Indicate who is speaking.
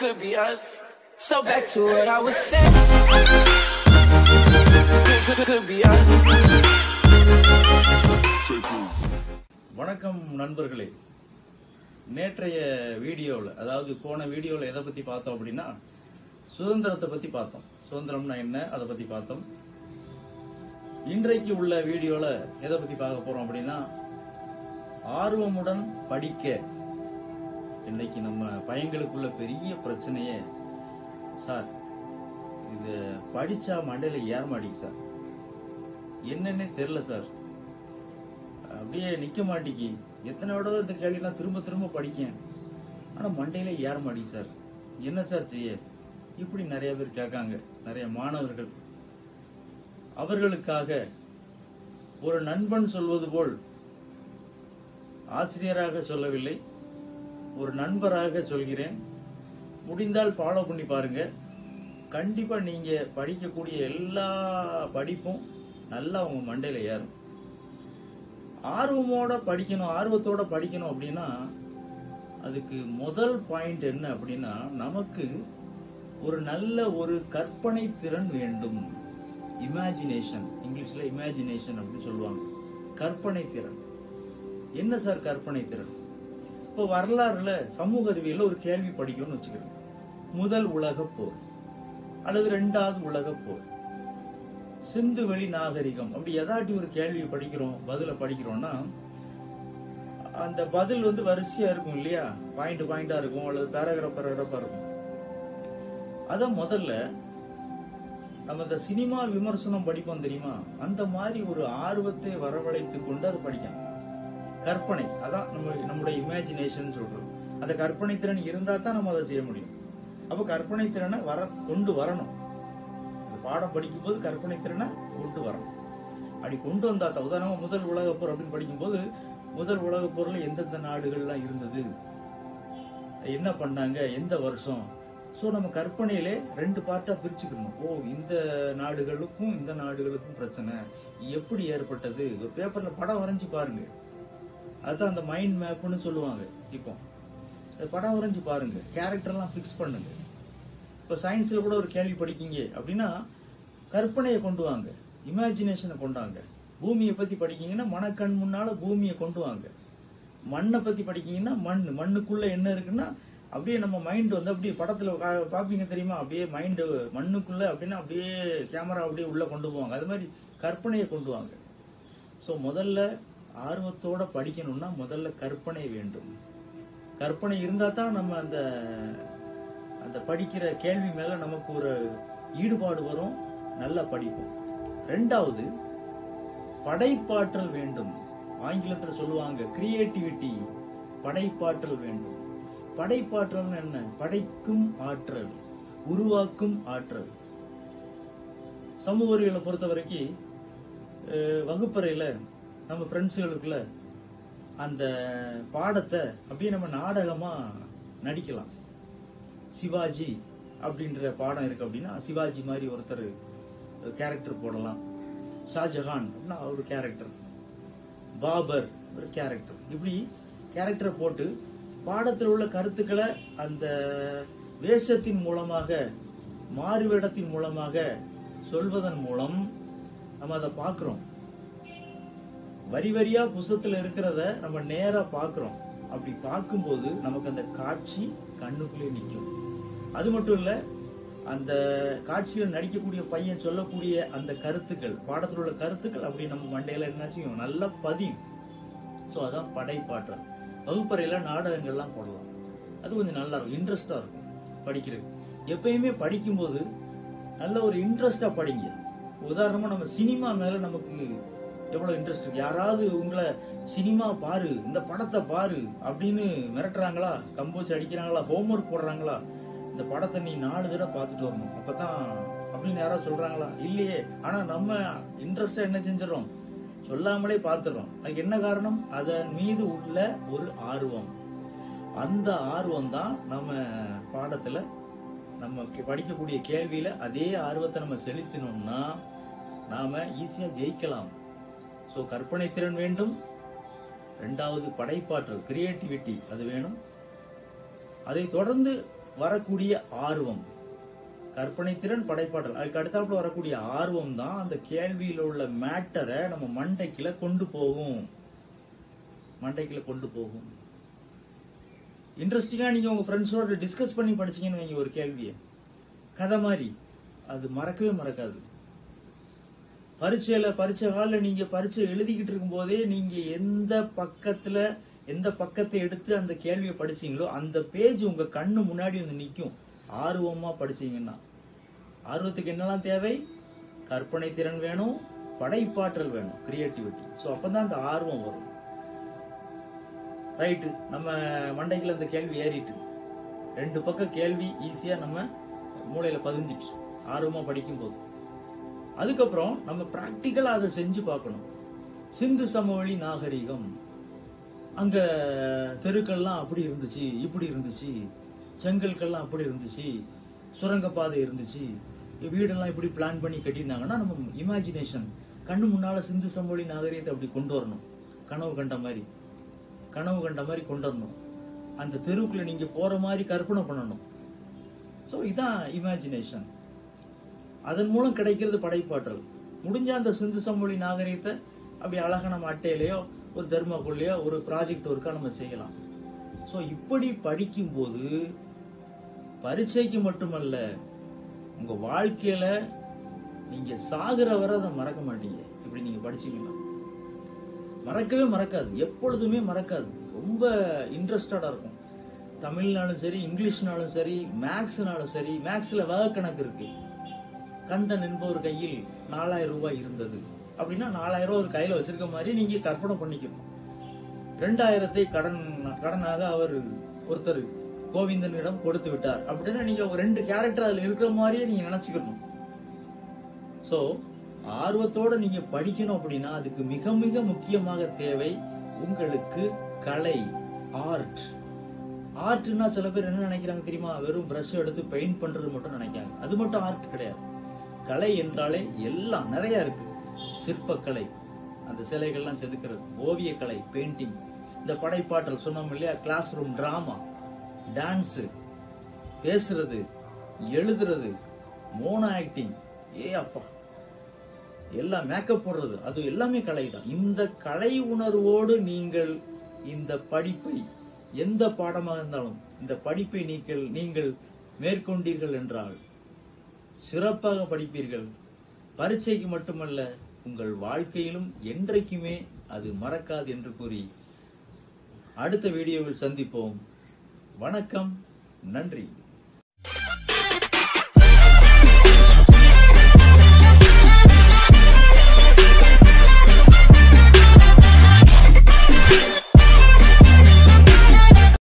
Speaker 1: could be us. So back to what I was saying. Could, could, could be us.
Speaker 2: வணக்கம் நண்பர்களே நேற்றைய வீடியோவில் அதாவது போன வீடியோவில் எதை பற்றி பார்த்தோம் அப்படின்னா சுதந்திரத்தை பற்றி பார்த்தோம் சுதந்திரம்னா என்ன அதை பற்றி பார்த்தோம் இன்றைக்கு உள்ள வீடியோவில் எதை பற்றி பார்க்க போகிறோம் அப்படின்னா ஆர்வமுடன் படிக்க இன்னைக்கு நம்ம பையங்களுக்குள்ள பெரிய பிரச்சனையே சார் இது படிச்சா மண்டையில ஏற மாட்டேங்குது சார் என்னன்னே தெரியல சார் அப்படியே நிக்க மாட்டேங்கி எத்தனை தடவை இந்த கேள்விலாம் திரும்ப திரும்ப படிக்கேன் ஆனா மண்டையில ஏற மாட்டேங்குது சார் என்ன சார் செய்ய இப்படி நிறைய பேர் கேட்காங்க நிறைய மாணவர்கள் அவர்களுக்காக ஒரு நண்பன் சொல்வது போல் ஆசிரியராக சொல்லவில்லை ஒரு நண்பராக சொல்கிறேன் முடிந்தால் ஃபாலோ பண்ணி பாருங்க கண்டிப்பா நீங்க படிக்கக்கூடிய எல்லா படிப்பும் நல்லா உங்க மண்டையில ஏறும் ஆர்வமோட படிக்கணும் ஆர்வத்தோட படிக்கணும் அப்படின்னா அதுக்கு முதல் பாயிண்ட் என்ன அப்படின்னா நமக்கு ஒரு நல்ல ஒரு கற்பனை திறன் வேண்டும் இமேஜினேஷன் இங்கிலீஷ்ல இமேஜினேஷன் அப்படின்னு சொல்லுவாங்க கற்பனை திறன் என்ன சார் கற்பனை திறன் இப்போ வரலாறுல சமூக அறிவியல்ல ஒரு கேள்வி படிக்கணும்னு வச்சுக்கிறோம் முதல் உலகப் போர் அல்லது ரெண்டாவது உலகப் போர் சிந்து வெளி நாகரிகம் அப்படி எதாட்டி ஒரு கேள்வியை படிக்கிறோம் பதில படிக்கிறோம்னா அந்த பதில் வந்து வரிசையா இருக்கும் இல்லையா பாயிண்ட் பாயிண்டா இருக்கும் அல்லது பேராகிராஃப் பேராகிராஃபா இருக்கும் அத முதல்ல நம்ம இந்த சினிமா விமர்சனம் படிப்போம் தெரியுமா அந்த மாதிரி ஒரு ஆர்வத்தை வரவழைத்து கொண்டு அதை படிக்கணும் கற்பனை அதான் நம்ம நம்முடைய இமேஜினேஷன் சொல்றோம் அந்த கற்பனை திறன் இருந்தா தான் நம்ம அதை செய்ய முடியும் அப்ப கற்பனை திறனை வர கொண்டு வரணும் அந்த பாடம் படிக்கும் போது கற்பனை திறனை கொண்டு வரணும் அப்படி கொண்டு வந்தா தான் உதாரணமா முதல் உலகப் போர் அப்படின்னு படிக்கும்போது முதல் உலகப் போர்ல எந்தெந்த நாடுகள்லாம் இருந்தது என்ன பண்ணாங்க எந்த வருஷம் சோ நம்ம கற்பனையிலே ரெண்டு பார்ட்டா பிரிச்சுக்கணும் ஓ இந்த நாடுகளுக்கும் இந்த நாடுகளுக்கும் பிரச்சனை எப்படி ஏற்பட்டது ஒரு பேப்பர்ல படம் வரைஞ்சு பாருங்க அதுதான் அந்த மைண்ட் மேப்னு சொல்லுவாங்க இப்போ அந்த படம் வரைஞ்சு பாருங்க கேரக்டர்லாம் ஃபிக்ஸ் பண்ணுங்க இப்போ சயின்ஸ்ல கூட ஒரு கேள்வி படிக்கீங்க அப்படின்னா கற்பனையை கொண்டு வாங்க இமேஜினேஷனை கொண்டாங்க பூமியை பத்தி படிக்கீங்கன்னா மனக்கண் முன்னால பூமியை கொண்டு வாங்க மண்ணை பத்தி படிக்கீங்கன்னா மண் மண்ணுக்குள்ள என்ன இருக்குன்னா அப்படியே நம்ம மைண்ட் வந்து அப்படியே படத்துல கா- பாப்பீங்க தெரியுமா அப்படியே மைண்ட் மண்ணுக்குள்ள அப்படின்னா அப்படியே கேமரா அப்படியே உள்ள கொண்டு போவாங்க அது மாதிரி கற்பனையை கொண்டு வாங்க ஸோ முதல்ல ஆர்வத்தோட படிக்கணும்னா முதல்ல கற்பனை வேண்டும் கற்பனை இருந்தா தான் நம்ம அந்த அந்த படிக்கிற கேள்வி மேல நமக்கு ஒரு ஈடுபாடு வரும் நல்லா படிப்போம் ரெண்டாவது படைப்பாற்றல் வேண்டும் ஆங்கிலத்துல சொல்லுவாங்க கிரியேட்டிவிட்டி படைப்பாற்றல் வேண்டும் படைப்பாற்றல் என்ன படைக்கும் ஆற்றல் உருவாக்கும் ஆற்றல் சமூக அறிவியலை பொறுத்த வரைக்கும் அஹ், வகுப்பறையில நம்ம ஃப்ரெண்ட்ஸுகளுக்குள்ள அந்த பாடத்தை அப்படியே நம்ம நாடகமா நடிக்கலாம் சிவாஜி அப்படின்ற பாடம் இருக்கு அப்படின்னா சிவாஜி மாதிரி ஒருத்தர் கேரக்டர் போடலாம் ஷாஜஹான் அப்படின்னா ஒரு கேரக்டர் பாபர் ஒரு கேரக்டர் இப்படி கேரக்டரை போட்டு பாடத்தில் உள்ள கருத்துக்களை அந்த வேஷத்தின் மூலமாக மாறுவேடத்தின் மூலமாக சொல்வதன் மூலம் நம்ம அதை பார்க்கிறோம் வரி வரியா புஸ்தகத்துல இருக்கிறத நம்ம நேரா பார்க்கிறோம் அப்படி பார்க்கும்போது நமக்கு அந்த காட்சி கண்ணுக்குள்ளே நிற்கும் அது மட்டும் இல்ல அந்த காட்சியில நடிக்கக்கூடிய பையன் சொல்லக்கூடிய அந்த கருத்துக்கள் பாடத்தில் உள்ள கருத்துக்கள் அப்படி நம்ம மண்டையில என்ன செய்யும் நல்லா பதியும் ஸோ அதான் படைப்பாற்றல் வகுப்பறையில நாடகங்கள்லாம் போடலாம் அது கொஞ்சம் நல்லா இருக்கும் இன்ட்ரெஸ்டா இருக்கும் படிக்கிறது எப்பயுமே படிக்கும்போது நல்ல ஒரு இன்ட்ரெஸ்டா படிங்க உதாரணமா நம்ம சினிமா மேல நமக்கு எவ்வளவு இன்ட்ரெஸ்ட் இருக்கு யாராவது உங்களை சினிமா பாரு இந்த படத்தை பாரு அப்படின்னு மிரட்டுறாங்களா கம்போஸ் அடிக்கிறாங்களா ஹோம்ஒர்க் போடுறாங்களா இந்த படத்தை நீ நாலு தடவை பார்த்துட்டு வரணும் அப்பதான் அப்படின்னு யாராவது சொல்றாங்களா இல்லையே ஆனா நம்ம இன்ட்ரெஸ்டா என்ன செஞ்சிடறோம் சொல்லாமலே பார்த்துடுறோம் அதுக்கு என்ன காரணம் அதன் மீது உள்ள ஒரு ஆர்வம் அந்த ஆர்வம் தான் நம்ம பாடத்துல நம்ம கே- படிக்கக்கூடிய கேள்வியில அதே ஆர்வத்தை நம்ம செலுத்தினோம்னா நாம ஈஸியா ஜெயிக்கலாம் ஸோ கற்பனை திறன் வேண்டும் ரெண்டாவது படைப்பாற்றல் கிரியேட்டிவிட்டி அது வேணும் அதை தொடர்ந்து வரக்கூடிய ஆர்வம் கற்பனை திறன் படைப்பாற்றல் அதுக்கு அடுத்தாப்புல வரக்கூடிய ஆர்வம் தான் அந்த கேள்வியில உள்ள மேட்டரை நம்ம மண்டைக்குள்ள கொண்டு போகும் மண்டைக்குள்ள கொண்டு போகும் இன்ட்ரெஸ்டிங்கா நீங்க உங்க ஃப்ரெண்ட்ஸோட டிஸ்கஸ் பண்ணி படிச்சீங்கன்னு வைங்க ஒரு கேள்வியை கதை மாதிரி அது மறக்கவே மறக்காது பரீட்சையில பரீட்சை காலில் நீங்க பரீட்சை எழுதிக்கிட்டு இருக்கும் போதே நீங்க எந்த பக்கத்துல எந்த பக்கத்தை எடுத்து அந்த கேள்வியை படிச்சீங்களோ அந்த பேஜ் உங்க கண்ணு முன்னாடி வந்து நிக்கும் ஆர்வமா படிச்சீங்கன்னா ஆர்வத்துக்கு என்னெல்லாம் தேவை கற்பனை திறன் வேணும் படைப்பாற்றல் வேணும் கிரியேட்டிவிட்டி ஸோ அப்பதான் அந்த ஆர்வம் வரும் ரைட்டு நம்ம மண்டைக்குள்ள அந்த கேள்வி ஏறிட்டு ரெண்டு பக்கம் கேள்வி ஈஸியா நம்ம மூளையில பதிஞ்சிட்டு ஆர்வமா படிக்கும் போது அதுக்கப்புறம் நம்ம பிராக்டிக்கலா அதை செஞ்சு பார்க்கணும் சிந்து சமவெளி நாகரிகம் அங்க தெருக்கள்லாம் அப்படி இருந்துச்சு இப்படி இருந்துச்சு செங்கல்கள்லாம் அப்படி இருந்துச்சு சுரங்கப்பாதை இருந்துச்சு வீடெல்லாம் இப்படி பிளான் பண்ணி கட்டியிருந்தாங்கன்னா நம்ம இமேஜினேஷன் கண்ணு முன்னால சிந்து சமவெளி நாகரிகத்தை அப்படி கொண்டு வரணும் கனவு கண்ட மாதிரி கனவு கண்ட மாதிரி கொண்டு வரணும் அந்த தெருவுக்குள்ள நீங்க போற மாதிரி கற்பனை பண்ணணும் ஸோ இதான் இமேஜினேஷன் அதன் மூலம் கிடைக்கிறது படைப்பாற்றல் முடிஞ்ச அந்த சிந்து சமொழி நாகரிகத்தை அப்படி அழகா நம்ம அட்டையிலையோ ஒரு தர்மாக்குள்ளேயோ ஒரு ப்ராஜெக்ட் ஒர்க்கா நம்ம செய்யலாம் ஸோ இப்படி படிக்கும்போது பரீட்சைக்கு மட்டுமல்ல உங்க வாழ்க்கையில நீங்க சாகுற வரை அதை மறக்க மாட்டீங்க இப்படி நீங்க படிச்சீங்கன்னா மறக்கவே மறக்காது எப்பொழுதுமே மறக்காது ரொம்ப இன்ட்ரெஸ்டடா இருக்கும் தமிழ்னாலும் சரி இங்கிலீஷ்னாலும் சரி மேக்ஸ்னாலும் சரி மேக்ஸ்ல வகை கணக்கு இருக்கு கந்தன் என்பவர் கையில் நாலாயிரம் ரூபாய் இருந்தது அப்படின்னா நாலாயிரம் ரூபாய் ஒரு கையில வச்சிருக்க மாதிரி நீங்க கற்பனை பண்ணிக்கணும் ரெண்டாயிரத்தை கடன் கடனாக அவர் ஒருத்தர் கோவிந்தனிடம் கொடுத்து விட்டார் அப்படின்னா நீங்க ஒரு ரெண்டு கேரக்டர் அதுல இருக்கிற மாதிரியே நீங்க நினைச்சுக்கணும் சோ ஆர்வத்தோட நீங்க படிக்கணும் அப்படின்னா அதுக்கு மிக மிக முக்கியமாக தேவை உங்களுக்கு கலை ஆர்ட் ஆர்ட்னா சில பேர் என்ன நினைக்கிறாங்க தெரியுமா வெறும் பிரஷ் எடுத்து பெயிண்ட் பண்றது மட்டும் நினைக்கிறாங்க அது மட்டும் ஆர்ட் கிடையாது கலை என்றாலே எல்லாம் நிறைய இருக்கு சிற்பக்கலை அந்த சிலைகள்லாம் செதுக்கிறது ஓவியக்கலை பெயிண்டிங் இந்த படைப்பாற்றல் சொன்னோம் இல்லையா கிளாஸ் ரூம் டிராமா டான்ஸ் பேசுறது எழுதுறது மோனோ ஆக்டிங் ஏ அப்பா எல்லாம் மேக்கப் போடுறது அது எல்லாமே கலை தான் இந்த கலை உணர்வோடு நீங்கள் இந்த படிப்பை எந்த பாடமாக இருந்தாலும் இந்த படிப்பை நீங்கள் நீங்கள் மேற்கொண்டீர்கள் என்றால் சிறப்பாக படிப்பீர்கள் பரீட்சைக்கு மட்டுமல்ல உங்கள் வாழ்க்கையிலும் என்றைக்குமே அது மறக்காது என்று கூறி அடுத்த வீடியோவில் சந்திப்போம் வணக்கம் நன்றி